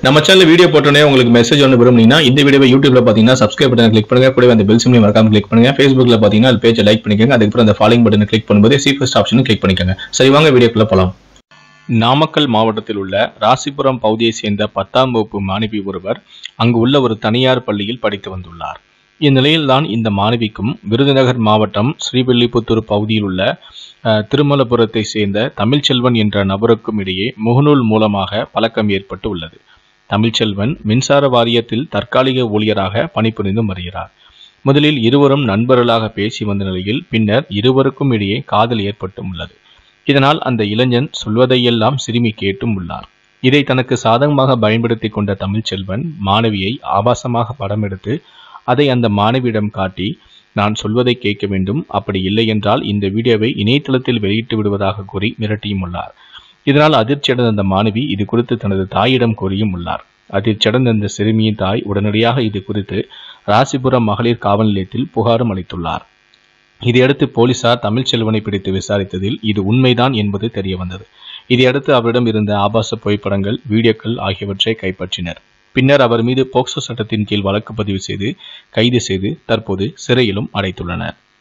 நம்ம channel video போட்டோன்னே உங்களுக்கு மெசேஜ் ஒன்று விரும்புனீங்கன்னா இந்த வீடியோவை யூடியூப்ல பார்த்தீங்கன்னா சப்ஸ்கிரைப் பட்டன் கிளிக் பண்ணுங்க கூடவே அந்த பெல் சிம்லையும் மறக்காம கிளிக் பண்ணுங்க ஃபேஸ்புக்ல பார்த்தீங்கன்னா அது பேஜை லைக் பண்ணிக்கோங்க அதுக்கப்புறம் அந்த ஃபாலோயிங் பட்டனை கிளிக் பண்ணும்போது சி ஃபர்ஸ்ட் ஆப்ஷனும் கிளிக் பண்ணிக்கோங்க சரி வாங்க வீடியோக்குள்ள போலாம் நாமக்கல் மாவட்டத்தில் உள்ள ராசிபுரம் பகுதியை சேர்ந்த பத்தாம் வகுப்பு மாணவி ஒருவர் அங்கு உள்ள ஒரு தனியார் பள்ளியில் படித்து வந்துள்ளார் இந்நிலையில்தான் இந்த மாணவிக்கும் விருதுநகர் மாவட்டம் ஸ்ரீவில்லிபுத்தூர் பகுதியில் உள்ள அஹ், திருமலபுரத்தை சேர்ந்த தமிழ்ச்செல்வன் என்ற நபருக்கும் இடையே முகநூல் மூலமாக பழக்கம் ஏற்பட்டு உள்ளது தமிழ்ச்செல்வன் மின்சார வாரியத்தில் தற்காலிக ஊழியராக பணிபுரிந்து வருகிறார் முதலில் இருவரும் நண்பர்களாக பேசி வந்த நிலையில் பின்னர் இருவருக்கும் இடையே காதல் ஏற்பட்டும் உள்ளது இதனால் அந்த இளைஞன் சொல்வதையெல்லாம் சிறுமி கேட்டும் உள்ளார் இதை தனக்கு சாதகமாக பயன்படுத்தி கொண்ட தமிழ்ச்செல்வன் மாணவியை ஆபாசமாக படம் எடுத்து அதை அந்த மாணவியிடம் காட்டி நான் சொல்வதை கேட்க வேண்டும் அப்படி இல்லை என்றால் இந்த வீடியோவை இணையதளத்தில் வெளியிட்டு விடுவதாக கூறி மிரட்டியும் உள்ளார் இதனால் அதிர்ச்சியடைந்த அந்த மாணவி இது குறித்து தனது தாயிடம் கூறியும் உள்ளார் அதிர்ச்சியடைந்த அந்த சிறுமியின் தாய் உடனடியாக இது குறித்து ராசிபுரம் மகளிர் காவல் நிலையத்தில் புகாரும் அளித்துள்ளார் இதையடுத்து போலீசார் தமிழ்ச்செல்வனை பிடித்து விசாரித்ததில் இது உண்மைதான் என்பது தெரிய வந்தது இதையடுத்து அவரிடம் இருந்த ஆபாச புகைப்படங்கள் வீடியோக்கள் ஆகியவற்றை கைப்பற்றினர் பின்னர் அவர் மீது போக்சோ சட்டத்தின் கீழ் வழக்கு பதிவு செய்து கைது செய்து தற்போது சிறையிலும் அடைத்துள்ளனர்